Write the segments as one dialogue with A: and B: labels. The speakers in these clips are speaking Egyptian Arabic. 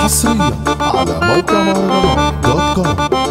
A: حصريا على موقع مهرجانات دوت كوم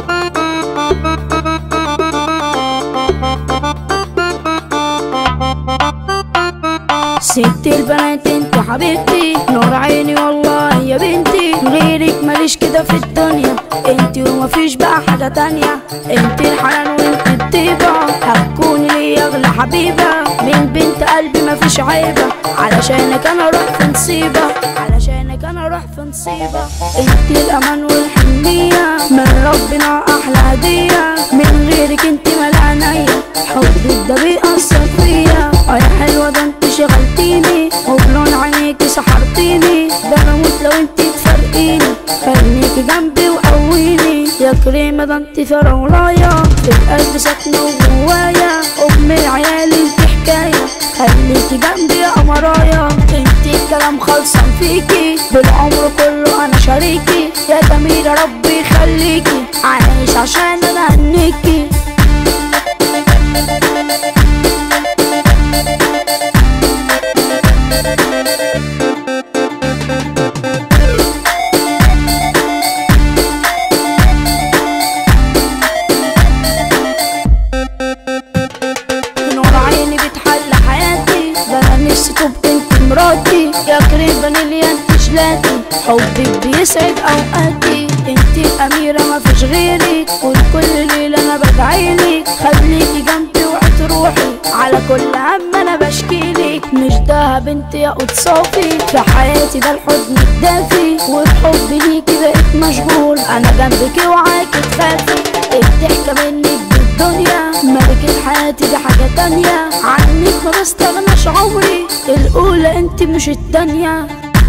B: ست البنات انت حبيبتي نور عيني والله يا بنتي غيرك ماليش كده في الدنيا انت ومفيش بقى حاجة تانية انت الحنان وانت الطيبة هتكوني لي اغلى حبيبة من بنت قلبي مفيش عيبة علشانك انا اروح في نصيبة علشانك انا اروح في نصيبة انت الامان والحنية من ربنا احلى هدية من غيرك انت مال عينيا حبك ده بيأثر فيا اه يا حلوة ده انت شغلتيني وبلون عينيكي سحرتيني ده انا اموت لو انت تفرقيني خليكي جنبي وقويني يا كريمة ده انت فراولايا في القلب ساكنة وجوايا ام العيال انت حكاية خليكي جنبي يا قمرايا انت الكلام خلصان فيكي بالعمر كله انا شريكي يا جميلة ربي يخليكي عايش عشان انا هنيكي نور عيني بتحل حياتي ده انا نفسي تبقى انت مراتي يا كريم فانيليا انت جلاتي حبك بيسعد اوقاتي انت الاميرة ما فيش غيرك وكل ليلة انا بدعيلك خليكي جنبي وعد روحي على كل هم انا بشكيلك مش دهب انت يا قد صافي في حياتي ده الحضن الدافي والحب ليكي بقيت مشغول انا جنبك وعاكي تخافي الضحكة منك بالدنيا ملكة حياتي دي حاجة تانية عنك ما بستغناش عمري الأولى انت مش التانية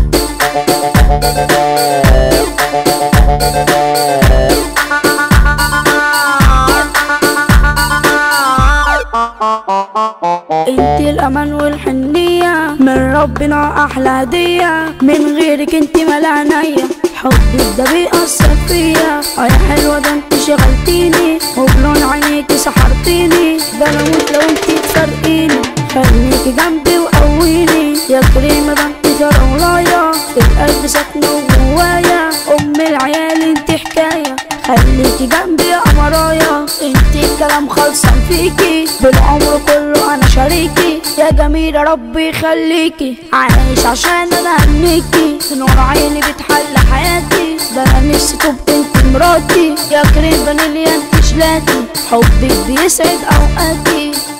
B: انت الامان والحنية من ربنا احلى هدية من غيرك انت مال عينيا حبك ده بيأثر فيا اه يا حلوة ده انت شغلتيني وبلون عينيكي سحرتيني ده انا اموت لو انت تفرقيني خليكي جنبي وقويني يا كريمة ده انت فراولايا في القلب ساكنة وجوايا ام العيال انت حكاية خليكي جنبي يا قمرايا انت الكلام خلصان فيكي بالعمر كله انا شريكي يا جميلة ربي يخليكي عايش عشان انا هنيكي نور عيني بتحل حياتي ده انا نفسي تبقى انت مراتي يا كريم فانيليا انت جلاتي حبك بيسعد اوقاتي